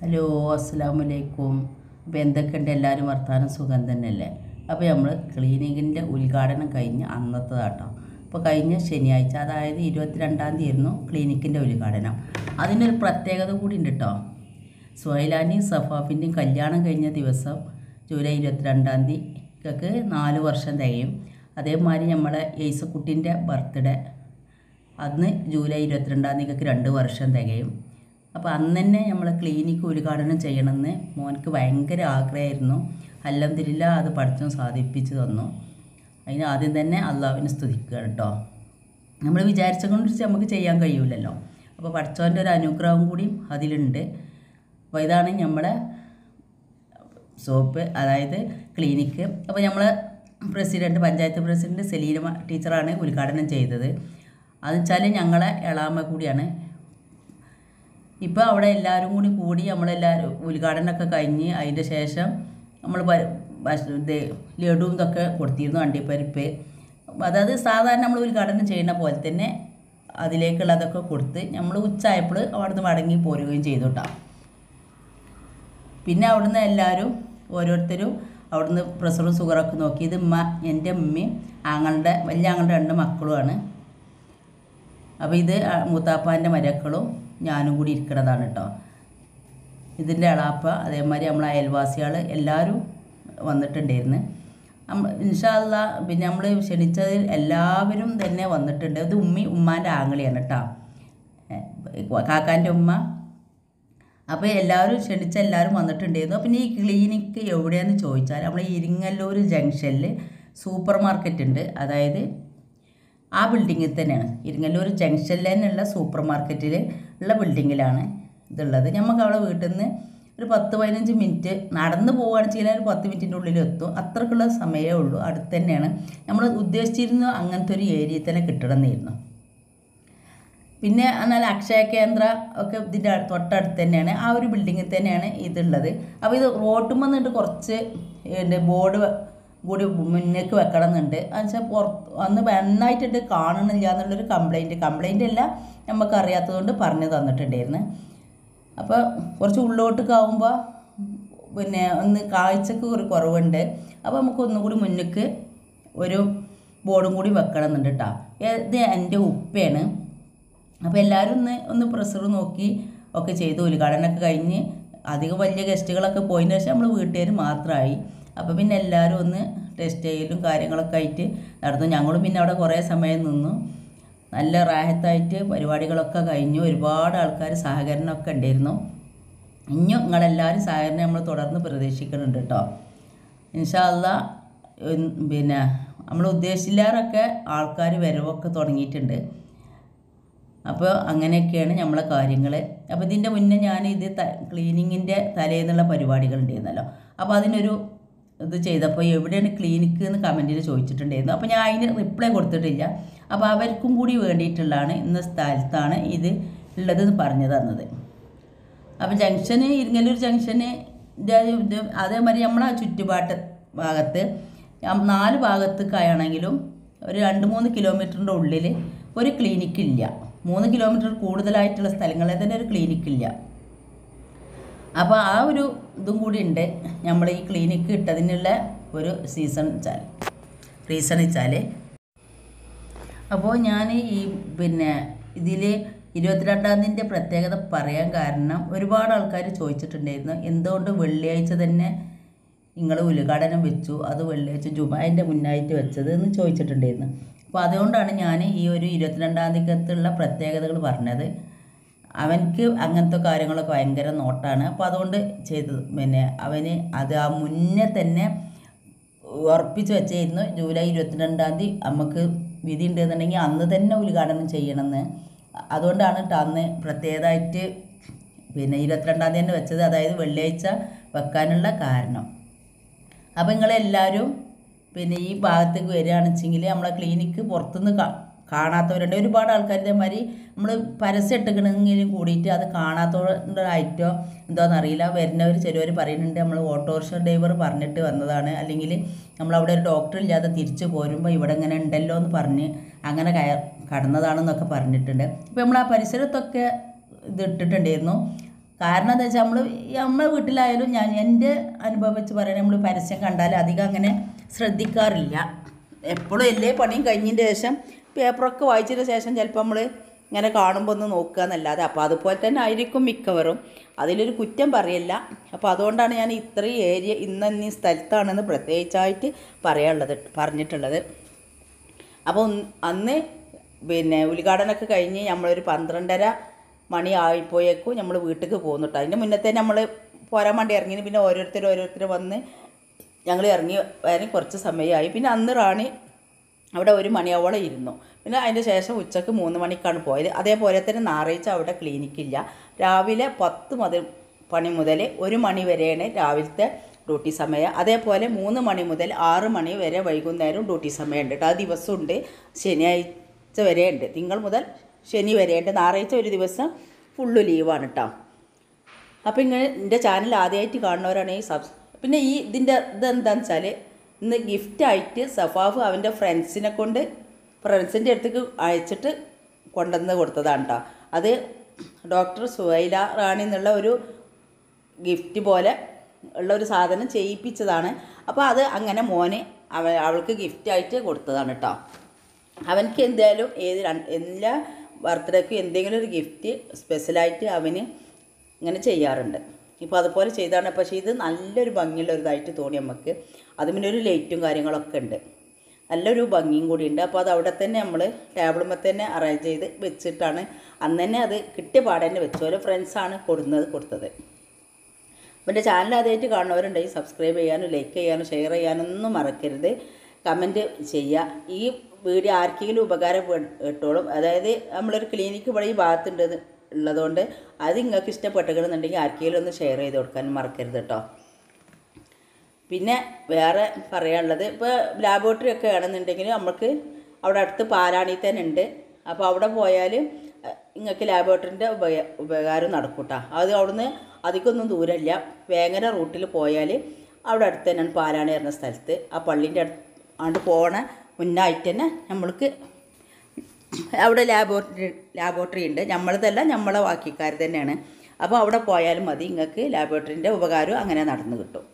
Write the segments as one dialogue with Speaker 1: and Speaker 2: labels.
Speaker 1: hello അസ്സാം വലൈക്കും അപ്പോൾ എന്തൊക്കെയുണ്ട് എല്ലാവരും വർത്താനം സുഖം തന്നെയല്ലേ അപ്പോൾ നമ്മൾ ക്ലീനിങ്ങിൻ്റെ ഉദ്ഘാടനം കഴിഞ്ഞ് അന്നത്തേതാട്ടോ അപ്പോൾ കഴിഞ്ഞ ശനിയാഴ്ച അതായത് ഇരുപത്തിരണ്ടാം തീയതി ആയിരുന്നു ക്ലിനിക്കിൻ്റെ ഉദ്ഘാടനം അതിനൊരു പ്രത്യേകത കൂടി ഉണ്ട് കേട്ടോ സുഹൈലാൻ്റെയും സഫാഫിൻ്റെയും കല്യാണം കഴിഞ്ഞ ദിവസം ജൂലൈ ഇരുപത്തിരണ്ടാം തീയതിക്ക് നാല് വർഷം തികയും അതേമാതിരി നമ്മളെ യേസുക്കുട്ടീൻ്റെ ബർത്ത്ഡേ അന്ന് ജൂലൈ ഇരുപത്തിരണ്ടാം തീയതിക്ക് രണ്ട് വർഷം തികയും അപ്പോൾ അന്ന് തന്നെ നമ്മൾ ക്ലിനിക്ക് ഉദ്ഘാടനം ചെയ്യണമെന്ന് മോനക്ക് ഭയങ്കര ആഗ്രഹമായിരുന്നു അല്ലംതിരില്ല അത് പഠിച്ചും സാധിപ്പിച്ചു തന്നു അതിന് ആദ്യം തന്നെ അള്ളാവിനെ സ്തുതിക്കുക കേട്ടോ നമ്മൾ വിചാരിച്ച കൊണ്ട് നമുക്ക് ചെയ്യാൻ കഴിയൂലല്ലോ അപ്പോൾ പഠിച്ചവൻ്റെ ഒരു അനുഗ്രഹം കൂടിയും അതിലുണ്ട് അപ്പോൾ ഇതാണ് നമ്മളെ സോപ്പ് അതായത് ക്ലിനിക്ക് അപ്പോൾ നമ്മൾ പ്രസിഡൻറ്റ് പഞ്ചായത്ത് പ്രസിഡൻറ്റ് സെലീന ടീച്ചറാണ് ഉദ്ഘാടനം ചെയ്തത് അത് വെച്ചാൽ ഞങ്ങളെ എളാമ കൂടിയാണ് ഇപ്പോൾ അവിടെ എല്ലാവരും കൂടി കൂടി നമ്മളെല്ലാവരും ഉദ്ഘാടനമൊക്കെ കഴിഞ്ഞ് അതിൻ്റെ ശേഷം നമ്മൾ ഇത് ലഡുവും ഇതൊക്കെ കൊടുത്തിരുന്നു അണ്ടിപ്പരിപ്പ് അതായത് സാധാരണ നമ്മൾ ഉദ്ഘാടനം ചെയ്യുന്ന പോലെ തന്നെ അതിലേക്കുള്ളതൊക്കെ കൊടുത്ത് നമ്മൾ ഉച്ചയായപ്പോൾ അവിടുന്ന് മടങ്ങി പോരുകയും ചെയ്തു കേട്ടോ പിന്നെ അവിടുന്ന് എല്ലാവരും ഓരോരുത്തരും അവിടുന്ന് പ്രഷറും ഷുഗറൊക്കെ നോക്കി ഇത് ഉമ്മ എൻ്റെ ഉമ്മയും ആങ്ങളുടെ വലിയ ആങ്ങളുടെ രണ്ട് മക്കളുമാണ് അപ്പോൾ ഇത് മൂത്താപ്പാൻ്റെ മരക്കളും ഞാനും കൂടി ഇരിക്കുന്നതാണ് കേട്ടോ ഇതിൻ്റെ എളാപ്പ അതേമാതിരി നമ്മളെ അയൽവാസികൾ എല്ലാവരും വന്നിട്ടുണ്ടായിരുന്നു നമ്മൾ ഇൻഷാല്ല പിന്നെ നമ്മൾ ക്ഷണിച്ചതിൽ എല്ലാവരും തന്നെ വന്നിട്ടുണ്ട് ഇത് ഉമ്മി ഉമ്മാൻ്റെ ആങ്ങളിയാണ് കേട്ടോ കാക്കാൻ്റെ ഉമ്മ അപ്പോൾ എല്ലാവരും ക്ഷണിച്ച എല്ലാവരും വന്നിട്ടുണ്ടായിരുന്നു പിന്നെ ഈ ക്ലിനിക്ക് എവിടെയാണെന്ന് ചോദിച്ചാൽ നമ്മൾ ഇരിങ്ങല്ലൂർ ജംഗ്ഷനിൽ സൂപ്പർ മാർക്കറ്റ് ഉണ്ട് അതായത് ആ ബിൽഡിങ്ങിൽ തന്നെയാണ് ഇരിങ്ങല്ലൂർ ജംഗ്ഷനിൽ തന്നെയുള്ള സൂപ്പർ മാർക്കറ്റിൽ ഉള്ള ബിൽഡിങ്ങിലാണ് ഇതുള്ളത് നമുക്ക് അവിടെ വീട്ടിൽ നിന്ന് ഒരു പത്ത് പതിനഞ്ച് മിനിറ്റ് നടന്ന് പോവുകയാണെന്ന് വെച്ചാൽ ഒരു പത്ത് മിനിറ്റിൻ്റെ ഉള്ളിൽ എത്തും അത്രക്കുള്ള സമയമേ ഉള്ളൂ അടുത്ത് തന്നെയാണ് നമ്മൾ ഉദ്ദേശിച്ചിരുന്നു അങ്ങനത്തെ ഒരു ഏരിയയിൽ തന്നെ കിട്ടണമെന്നായിരുന്നു പിന്നെ എന്നാൽ അക്ഷയ കേന്ദ്ര ഒക്കെ ഇതിൻ്റെ തൊട്ടടുത്ത് തന്നെയാണ് ആ ഒരു ബിൽഡിങ്ങിൽ തന്നെയാണ് ഇതുള്ളത് അപ്പോൾ ഇത് റോട്ടും വന്നിട്ട് കുറച്ച് ബോർഡ് കൂടി മുന്നേക്ക് വെക്കണം എന്നുണ്ട് എന്നുവെച്ചാൽ പുറത്ത് അന്ന് നന്നായിട്ടുണ്ട് കാണണില്ല എന്നുള്ളൊരു കംപ്ലൈൻറ്റ് കംപ്ലൈൻ്റ് അല്ല നമുക്ക് അറിയാത്തതുകൊണ്ട് പറഞ്ഞു തന്നിട്ടുണ്ടായിരുന്നു അപ്പോൾ കുറച്ച് ഉള്ളോട്ടേക്കാവുമ്പോൾ പിന്നെ ഒന്ന് കാഴ്ചക്ക് ഒരു കുറവുണ്ട് അപ്പോൾ നമുക്ക് ഒന്നും കൂടി മുന്നിക്ക് ഒരു ബോർഡും കൂടി വെക്കണം എന്നുണ്ട് കേട്ടോ ഇത് എൻ്റെ ഉപ്പയാണ് അപ്പോൾ എല്ലാവരും ഒന്ന് ഒന്ന് പ്രഷർ നോക്കി ഒക്കെ ചെയ്തു ഉദ്ഘാടനമൊക്കെ കഴിഞ്ഞ് അധികം വലിയ ഗസ്റ്റുകളൊക്കെ പോയതിന് ശേഷം നമ്മൾ വീട്ടുകാർ മാത്രമായി അപ്പോൾ പിന്നെ എല്ലാവരും ഒന്ന് ടെസ്റ്റ് ചെയ്യലും കാര്യങ്ങളൊക്കെ ആയിട്ട് നടന്നു ഞങ്ങളും പിന്നെ അവിടെ കുറേ സമയം നിന്നു നല്ല റാഹത്തായിട്ട് പരിപാടികളൊക്കെ കഴിഞ്ഞു ഒരുപാട് ആൾക്കാർ സഹകരണമൊക്കെ ഉണ്ടായിരുന്നു ഇനിയും നിങ്ങളെല്ലാവരും സഹകരണം നമ്മൾ തുടർന്ന് പ്രതീക്ഷിക്കുന്നുണ്ട് കേട്ടോ ഇൻഷാല്ല പിന്നെ നമ്മൾ ഉദ്ദേശിച്ചില്ലാറൊക്കെ ആൾക്കാർ വരവൊക്കെ തുടങ്ങിയിട്ടുണ്ട് അപ്പോൾ അങ്ങനെയൊക്കെയാണ് നമ്മളെ കാര്യങ്ങൾ അപ്പോൾ ഇതിൻ്റെ മുന്നേ ഞാൻ ഇത് ത ക്ലീനിങ്ങിൻ്റെ തലേന്നുള്ള പരിപാടികൾ ഉണ്ടായിരുന്നല്ലോ അപ്പോൾ അതിനൊരു ഇത് ചെയ്തപ്പോൾ എവിടെയാണ് ക്ലിനിക്ക് എന്ന് കമൻറ്റിൽ ചോദിച്ചിട്ടുണ്ടായിരുന്നു അപ്പോൾ ഞാൻ അതിന് റിപ്ലൈ കൊടുത്തിട്ടില്ല അപ്പോൾ അവർക്കും കൂടി വേണ്ടിയിട്ടുള്ളതാണ് ഇന്ന സ്ഥലത്താണ് ഇത് ഉള്ളതെന്ന് പറഞ്ഞു തന്നത് അപ്പോൾ ജംഗ്ഷന് ഇരിങ്ങല്ലൂർ ജംഗ്ഷന് അതേമാതിരി നമ്മളെ ചുറ്റുപാട്ട് ഭാഗത്ത് നാല് ഭാഗത്തേക്കായാണെങ്കിലും ഒരു രണ്ട് മൂന്ന് കിലോമീറ്ററിൻ്റെ ഉള്ളിൽ ഒരു ക്ലിനിക്ക് ഇല്ല മൂന്ന് കിലോമീറ്റർ കൂടുതലായിട്ടുള്ള സ്ഥലങ്ങളിൽ തന്നെ ഒരു ക്ലിനിക്ക് ഇല്ല അപ്പോൾ ആ ഒരു ഇതും കൂടി ഉണ്ട് നമ്മൾ ഈ ക്ലിനിക്ക് ഇട്ടതിനുള്ള ഒരു സീസൺ വെച്ചാൽ റീസൺ വെച്ചാൽ അപ്പോൾ ഞാൻ ഈ പിന്നെ ഇതിൽ ഇരുപത്തിരണ്ടാം തീയതിൻ്റെ പ്രത്യേകത പറയാൻ കാരണം ഒരുപാട് ആൾക്കാർ ചോദിച്ചിട്ടുണ്ടായിരുന്നു എന്തുകൊണ്ട് വെള്ളിയാഴ്ച തന്നെ നിങ്ങൾ ഉദ്ഘാടനം വെച്ചു അത് വെള്ളിയാഴ്ച ജുമാൻ്റെ മുന്നായിട്ട് വെച്ചത് എന്ന് ചോദിച്ചിട്ടുണ്ടായിരുന്നു അപ്പോൾ അതുകൊണ്ടാണ് ഞാൻ ഈ ഒരു ഇരുപത്തിരണ്ടാം തീയതിക്കത്തുള്ള പ്രത്യേകതകൾ പറഞ്ഞത് അവനക്ക് അങ്ങനത്തെ കാര്യങ്ങളൊക്കെ ഭയങ്കര നോട്ടാണ് അപ്പോൾ അതുകൊണ്ട് ചെയ്തത് പിന്നെ അവന് അത് ആ മുന്നേ തന്നെ ഉറപ്പിച്ച് വെച്ചായിരുന്നു ജൂലൈ ഇരുപത്തിരണ്ടാം തീയതി നമുക്ക് വിധി ഉണ്ടെന്നുണ്ടെങ്കിൽ അന്ന് തന്നെ ഉദ്ഘാടനം ചെയ്യണമെന്ന് അതുകൊണ്ടാണ് കേട്ടോ അന്ന് പ്രത്യേകമായിട്ട് പിന്നെ ഇരുപത്തിരണ്ടാം തീയതി തന്നെ വെച്ചത് അതായത് വെള്ളിയാഴ്ച വെക്കാനുള്ള കാരണം അപ്പോൾ നിങ്ങളെല്ലാവരും പിന്നെ ഈ ഭാഗത്തേക്ക് വരികയാണെന്ന് വെച്ചെങ്കിൽ നമ്മളെ ക്ലിനിക്ക് പുറത്തുനിന്ന് കാണാത്തവരുണ്ട് ഒരുപാട് ആൾക്കാർ ഇതേമാതിരി നമ്മൾ പരസ്യം ഇട്ടിക്കണമെങ്കിലും കൂടിയിട്ട് അത് കാണാത്തവരായിട്ടോ എന്തോന്നറിയില്ല വരുന്നവർ ചിലവർ പറയുന്നുണ്ട് നമ്മൾ ഓട്ടോറിക്ഷ ഡ്രൈവർ പറഞ്ഞിട്ട് വന്നതാണ് അല്ലെങ്കിൽ നമ്മളവിടെ ഒരു ഡോക്ടർ ഇല്ലാതെ തിരിച്ചു പോരുമ്പോൾ ഇവിടെ ഇങ്ങനെ ഉണ്ടല്ലോ എന്ന് പറഞ്ഞ് അങ്ങനെ കയ കടന്നതാണെന്നൊക്കെ പറഞ്ഞിട്ടുണ്ട് അപ്പോൾ നമ്മൾ ആ പരിസരത്തൊക്കെ ഇത് ഇട്ടിട്ടുണ്ടായിരുന്നു കാരണം എന്താ വെച്ചാൽ നമ്മൾ നമ്മളെ വീട്ടിലായാലും ഞാൻ എൻ്റെ അനുഭവം വെച്ച് പറയാൻ നമ്മൾ പരസ്യം കണ്ടാൽ അധികം അങ്ങനെ ശ്രദ്ധിക്കാറില്ല എപ്പോഴും എല്ലാ പണിയും കഴിഞ്ഞതിന് ശേഷം പേപ്പറൊക്കെ വായിച്ചതിന് ശേഷം ചിലപ്പോൾ നമ്മൾ ഇങ്ങനെ കാണുമ്പോൾ ഒന്ന് നോക്കുക എന്നല്ലാതെ അപ്പോൾ അതുപോലെ തന്നെ ആയിരിക്കും മിക്കവരും അതിലൊരു കുറ്റം പറയല്ല അപ്പോൾ അതുകൊണ്ടാണ് ഞാൻ ഇത്രയും ഏരിയ ഇന്ന ഈ സ്ഥലത്താണെന്ന് പ്രത്യേകിച്ചായിട്ട് പറയാനുള്ളത് പറഞ്ഞിട്ടുള്ളത് അപ്പോൾ ഒന്ന് അന്ന് പിന്നെ ഉദ്ഘാടനമൊക്കെ കഴിഞ്ഞ് നമ്മളൊരു പന്ത്രണ്ടര മണി ആയിപ്പോയേക്കും നമ്മൾ വീട്ടിലേക്ക് പോകുന്നുട്ടോ അതിൻ്റെ മുന്നത്തെ നമ്മൾ പോരാൻ വേണ്ടി ഇറങ്ങി പിന്നെ ഓരോരുത്തർ ഓരോരുത്തർ വന്ന് ഞങ്ങൾ ഇറങ്ങി വരാൻ കുറച്ച് സമയമായി പിന്നെ അന്ന് റാണി അവിടെ ഒരു മണിയാവോളം ഇരുന്നു പിന്നെ അതിൻ്റെ ശേഷം ഉച്ചക്ക് മൂന്ന് മണിക്കാണ് പോയത് അതേപോലെ തന്നെ ഞായറാഴ്ച അവിടെ ക്ലിനിക്കില്ല രാവിലെ പത്ത് മുതൽ പണി മുതൽ ഒരു മണി വരെയാണ് രാവിലത്തെ ഡ്യൂട്ടി സമയം അതേപോലെ മൂന്ന് മണി മുതൽ ആറ് മണി വരെ വൈകുന്നേരം ഡ്യൂട്ടി സമയമുണ്ട് കേട്ടോ ആ ദിവസമുണ്ട് ശനിയാഴ്ച വരെ ഉണ്ട് തിങ്കൾ മുതൽ ശനി വരെ ഉണ്ട് ഞായറാഴ്ച ഒരു ദിവസം ഫുള്ള് ലീവാണ് കേട്ടോ അപ്പോൾ ഇങ്ങനെ എൻ്റെ ചാനൽ ആദ്യമായിട്ട് കാണുന്നവരാണെങ്കിൽ സബ്സ് പിന്നെ ഈ ഇതിൻ്റെ ഇതെന്താണെന്ന് വെച്ചാൽ ഇന്ന് ഗിഫ്റ്റായിട്ട് സഫാഫ് അവൻ്റെ ഫ്രണ്ട്സിനെ കൊണ്ട് ഫ്രണ്ട്സിൻ്റെ അടുത്തേക്ക് അയച്ചിട്ട് കൊണ്ടുവന്ന് കൊടുത്തതാണ് കേട്ടോ അത് ഡോക്ടർ സുഹൈല റാണി എന്നുള്ള ഒരു ഗിഫ്റ്റ് പോലെ ഉള്ള ഒരു സാധനം ചെയ്യിപ്പിച്ചതാണ് അപ്പോൾ അത് അങ്ങനെ മോന് അവ അവൾക്ക് ഗിഫ്റ്റായിട്ട് കൊടുത്തതാണ് കേട്ടോ അവനക്ക് എന്തായാലും ഏത് രണ്ട് എല്ലാ ബർത്ത്ഡേക്കും എന്തെങ്കിലും ഒരു ഗിഫ്റ്റ് സ്പെഷ്യലായിട്ട് അവന് ഇങ്ങനെ ചെയ്യാറുണ്ട് ഇപ്പോൾ അതുപോലെ ചെയ്താണ് പക്ഷേ ഇത് നല്ലൊരു ഭംഗിയുള്ള ഒരു ഇതായിട്ട് തോന്നി നമുക്ക് അതിന് ഒരു ലൈറ്റും കാര്യങ്ങളൊക്കെ ഉണ്ട് നല്ലൊരു ഭംഗിയും കൂടി ഉണ്ട് അപ്പോൾ അത് അവിടെ തന്നെ നമ്മൾ ടേബിളുമ്പോൾ തന്നെ അറേഞ്ച് ചെയ്ത് വെച്ചിട്ടാണ് അന്ന് തന്നെ അത് കിട്ടിയ പാടെ തന്നെ വെച്ചു ഓരോ ഫ്രണ്ട്സാണ് കൊടുക്കുന്നത് കൊടുത്തത് അപ്പോൾ എൻ്റെ ചാനൽ ആദ്യമായിട്ട് കാണുന്നവരുണ്ടെങ്കിൽ സബ്സ്ക്രൈബ് ചെയ്യാനും ലൈക്ക് ചെയ്യാനും ഷെയർ ചെയ്യാനൊന്നും മറക്കരുത് കമൻറ്റ് ചെയ്യുക ഈ വീഡിയോ ആർക്കെങ്കിലും ഉപകാരപ്പെട്ടോളും അതായത് നമ്മളൊരു ക്ലിനിക്ക് ഇവിടെ ഈ ഭാഗത്തുണ്ട് ഉള്ളതുകൊണ്ട് അത് നിങ്ങൾക്ക് ഇഷ്ടപ്പെട്ടുകണമെന്നുണ്ടെങ്കിൽ ആർക്കെങ്കിലും ഒന്ന് ഷെയർ ചെയ്ത് കൊടുക്കാൻ മറക്കരുത് കേട്ടോ പിന്നെ വേറെ പറയാനുള്ളത് ഇപ്പോൾ ലാബോറട്ടറി ഒക്കെ ആണെന്നുണ്ടെങ്കിൽ നമുക്ക് അവിടെ അടുത്ത് പാലാണി തന്നെ ഉണ്ട് അപ്പോൾ അവിടെ പോയാൽ നിങ്ങൾക്ക് ലാബോറട്ടറിൻ്റെ ഉപയ ഉപകാരം നടക്കും കേട്ടോ അത് അവിടുന്ന് അധികമൊന്നും ദൂരമില്ല വേങ്ങര റൂട്ടിൽ പോയാൽ അവിടെ അടുത്ത് തന്നെയാണ് പാലാണി എന്ന സ്ഥലത്ത് ആ പള്ളീൻ്റെ അടുത്ത് ആണ്ട് പോണ മുന്നായിട്ട് തന്നെ നമ്മൾക്ക് അവിടെ ലാബോറട്ടറി ലാബോറട്ടറി ഉണ്ട് നമ്മളതല്ല നമ്മളെ ബാക്കിക്കാർ തന്നെയാണ് അപ്പോൾ അവിടെ പോയാലും മതി നിങ്ങൾക്ക് ലാബോറട്ടറിൻ്റെ ഉപകാരം അങ്ങനെ നടന്നു കിട്ടും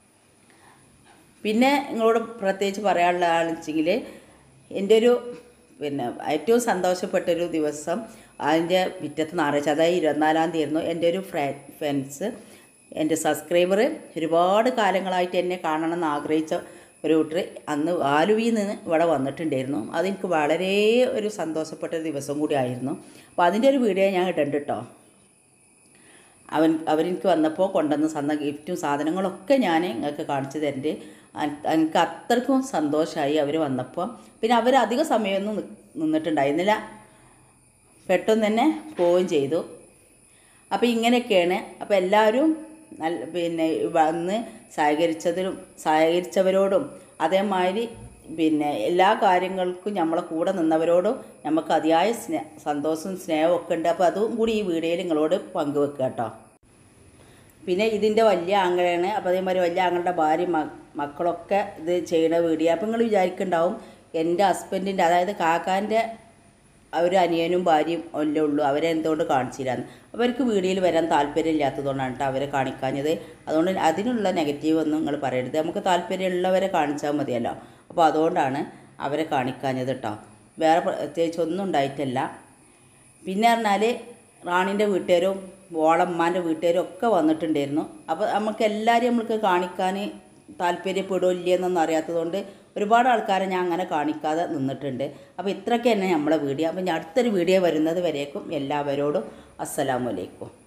Speaker 1: പിന്നെ നിങ്ങളോട് പ്രത്യേകിച്ച് പറയാനുള്ളതാണെന്ന് വെച്ചെങ്കിൽ എൻ്റെ ഒരു പിന്നെ ഏറ്റവും സന്തോഷപ്പെട്ടൊരു ദിവസം അതിൻ്റെ പിറ്റത്തെ ഞായറാഴ്ച അതായത് ഇരുപത്തിനാലാം തീയതി ആയിരുന്നു എൻ്റെ ഒരു ഫ്ര ഫ്രണ്ട്സ് എൻ്റെ സബ്സ്ക്രൈബർ ഒരുപാട് കാലങ്ങളായിട്ട് എന്നെ കാണണമെന്ന് ആഗ്രഹിച്ച ഒരു കൂട്ടർ അന്ന് ആലുവിയിൽ നിന്ന് ഇവിടെ വന്നിട്ടുണ്ടായിരുന്നു അതെനിക്ക് വളരെ ഒരു സന്തോഷപ്പെട്ട ഒരു ദിവസം കൂടി ആയിരുന്നു അപ്പോൾ അതിൻ്റെ ഒരു വീഡിയോ ഞാൻ ഇട്ടുണ്ട് കേട്ടോ അവൻ അവരെനിക്ക് വന്നപ്പോൾ കൊണ്ടുവന്ന് തന്ന ഗിഫ്റ്റും സാധനങ്ങളൊക്കെ ഞാൻ നിങ്ങൾക്ക് കാണിച്ചു തരണ്ട് എനിക്ക് അത്രക്കും സന്തോഷമായി അവർ വന്നപ്പോൾ പിന്നെ അവർ അധിക സമയമൊന്നും നി- നിന്നിട്ടുണ്ടായിരുന്നില്ല പെട്ടെന്ന് തന്നെ പോവുകയും ചെയ്തു അപ്പോൾ ഇങ്ങനെയൊക്കെയാണ് അപ്പോൾ എല്ലാവരും നല്ല പിന്നെ വന്ന് സഹകരിച്ചതിലും സഹകരിച്ചവരോടും അതേമാതിരി പിന്നെ എല്ലാ കാര്യങ്ങൾക്കും നമ്മളെ കൂടെ നിന്നവരോടും നമുക്ക് അതിയായ സ്നേ സന്തോഷവും സ്നേഹവും ഒക്കെ ഉണ്ട് അപ്പോൾ അതും കൂടി ഈ വീഡിയോയിൽ നിങ്ങളോട് പങ്കുവെക്കുക കേട്ടോ പിന്നെ ഇതിൻ്റെ വലിയ ആങ്ങളാണ് അപ്പോൾ അതേമാതിരി വലിയ ആങ്ങളുടെ ഭാര്യ മ മക്കളൊക്കെ ഇത് ചെയ്യണ വീഡിയോ അപ്പോൾ നിങ്ങൾ വിചാരിക്കുന്നുണ്ടാവും എൻ്റെ ഹസ്ബൻഡിൻ്റെ അതായത് കാക്കാൻ്റെ അവർ അനിയനും ഭാര്യയും അല്ലേ ഉള്ളൂ അവരെ എന്തുകൊണ്ട് കാണിച്ചില്ലാന്ന് അവർക്ക് വീഡിയോയിൽ വരാൻ താല്പര്യമില്ലാത്തതുകൊണ്ടാണ് കേട്ടോ അവരെ കാണിക്കാഞ്ഞത് അതുകൊണ്ട് അതിനുള്ള നെഗറ്റീവ് ഒന്നും നിങ്ങൾ പറയരുത് നമുക്ക് താല്പര്യമുള്ളവരെ കാണിച്ചാൽ മതിയല്ലോ അപ്പോൾ അതുകൊണ്ടാണ് അവരെ കാണിക്കാഞ്ഞത് കേട്ടോ വേറെ പ്രത്യേകിച്ച് ഒന്നും ഉണ്ടായിട്ടില്ല പിന്നെ പറഞ്ഞാൽ റാണിൻ്റെ വീട്ടുകാരും ഓളമ്മാൻ്റെ വീട്ടുകാരും ഒക്കെ വന്നിട്ടുണ്ടായിരുന്നു അപ്പോൾ നമുക്ക് എല്ലാവരെയും നമ്മൾക്ക് കാണിക്കാൻ താല്പര്യപ്പെടില്ലെന്നൊന്നും അറിയാത്തതുകൊണ്ട് ഒരുപാട് ആൾക്കാരെ ഞാൻ അങ്ങനെ കാണിക്കാതെ നിന്നിട്ടുണ്ട് അപ്പോൾ ഇത്രയൊക്കെ തന്നെ നമ്മളെ വീഡിയോ അപ്പോൾ ഞാൻ അടുത്തൊരു വീഡിയോ വരുന്നത് വരേക്കും എല്ലാവരോടും അസ്സലാമു അലൈക്കും